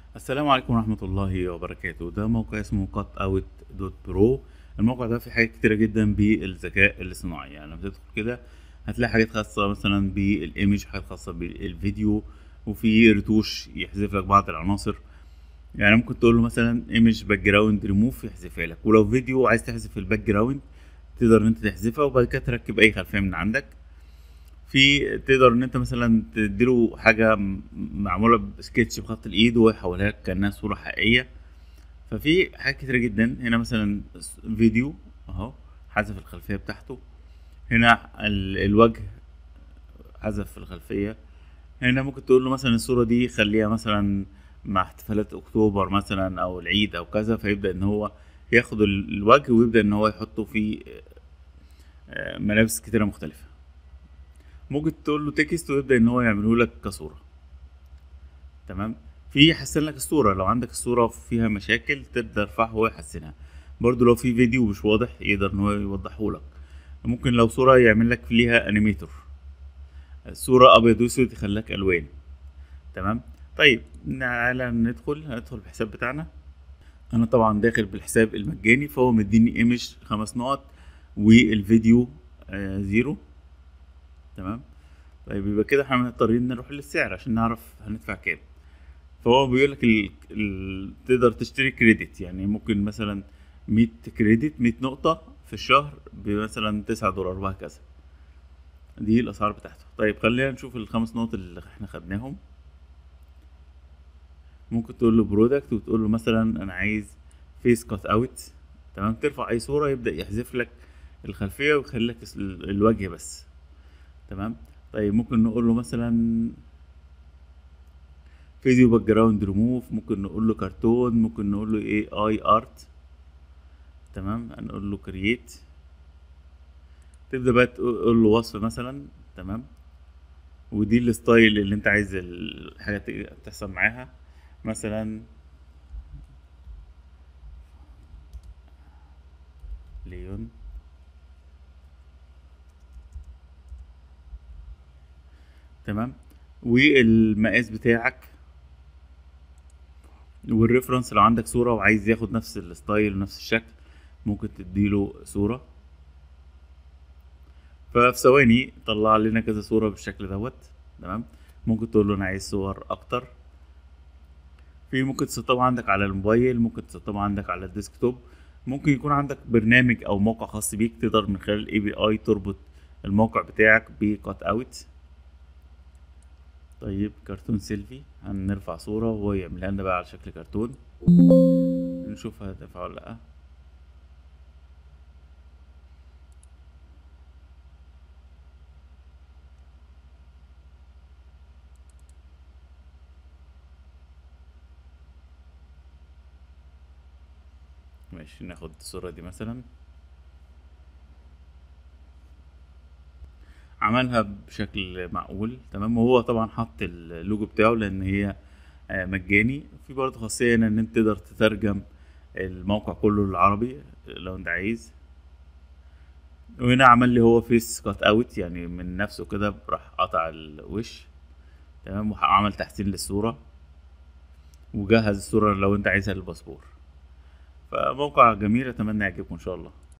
السلام عليكم ورحمة الله وبركاته ده موقع اسمه قط اوت دوت برو الموقع ده فيه حاجات كتيرة جدا بالذكاء الاصطناعي يعني لما تدخل كده هتلاقي حاجات خاصة مثلا بالايمج حاجات خاصة بالفيديو وفي رتوش يحذف لك بعض العناصر يعني ممكن تقول له مثلا ايمج باك جراوند ريموف يحذفها لك ولو فيديو عايز تحذف الباك جراوند تقدر ان انت تحذفها وبعد كده تركب اي خلفية من عندك في تقدر ان انت مثلا تديله حاجه م- معموله بسكتش بخط الايد وهو يحولها لك كانها صوره حقيقيه ففي حاجات كتيره جدا هنا مثلا س- فيديو اهو حذف الخلفيه بتاعته هنا ال- الوجه حذف الخلفيه هنا ممكن تقول له مثلا الصوره دي خليها مثلا مع احتفالات اكتوبر مثلا او العيد او كذا فيبدا ان هو ياخد ال- الوجه ويبدا ان هو يحطه في آه، ملابس كتيره مختلفه ممكن تقول له تكست ويبدا ان هو يعمله لك كصوره تمام في يحسن لك الصوره لو عندك الصوره فيها مشاكل تقدر ترفعها هو يحسنها برضو لو في فيديو مش واضح يقدر ان هو يوضحه لك ممكن لو صوره يعمل لك ليها انيميتور صوره ابيض واسود يخليك الوان تمام طيب تعالى ندخل هندخل الحساب بتاعنا انا طبعا داخل بالحساب المجاني فهو مديني ايمج خمس نقط والفيديو آه زيرو تمام طيب يبقى كده احنا مضطرين نروح للسعر عشان نعرف هندفع كام فهو بيقول لك ال... ال... تقدر تشتري كريدت يعني ممكن مثلا 100 كريدت 100 نقطة في الشهر بمثلا 9 دولار وهكذا دي الأسعار بتاعته طيب خلينا نشوف الخمس نقط اللي احنا خدناهم ممكن تقول له برودكت وتقول له مثلا أنا عايز فيس كات أوت تمام ترفع أي صورة يبدأ يحذف لك الخلفية ويخلي لك ال- الوجه بس تمام طيب ممكن نقول له مثلا فيديو باك جراوند ريموف ممكن نقول له كرتون ممكن نقول له اي اي ارت تمام هنقول له كرييت تبدا بقى تقول له وصف مثلا تمام ودي الستايل اللي انت عايز الحاجه ت- تحصل معاها مثلا ليون تمام والمقاس بتاعك والريفرنس لو عندك صورة وعايز ياخد نفس الستايل ونفس الشكل ممكن تديله صورة ففي ثواني طلع لنا كذا صورة بالشكل دوت تمام ممكن تقول له انا عايز صور اكتر في ممكن تسطبها عندك على الموبايل ممكن تسطبها عندك على الديسكتوب ممكن يكون عندك برنامج او موقع خاص بيك تقدر من خلال الاي بي اي تربط الموقع بتاعك بكات اوت طيب كرتون سيلفي هنرفع صورة وهو يعملها لنا بقى على شكل كرتون نشوف هتنفع ولا لأ ماشي ناخد الصورة دي مثلا عملها بشكل معقول تمام وهو طبعا حط اللوجو بتاعه لان هي آه، مجاني في برضه خاصية هنا ان انت تقدر تترجم الموقع كله للعربي لو انت عايز وهنا عمل لي هو فيس كات اوت يعني من نفسه كده راح قطع الوش تمام وعمل تحسين للصورة وجهز الصورة لو انت عايزها للباسبور فموقع جميل اتمنى يعجبكم ان شاء الله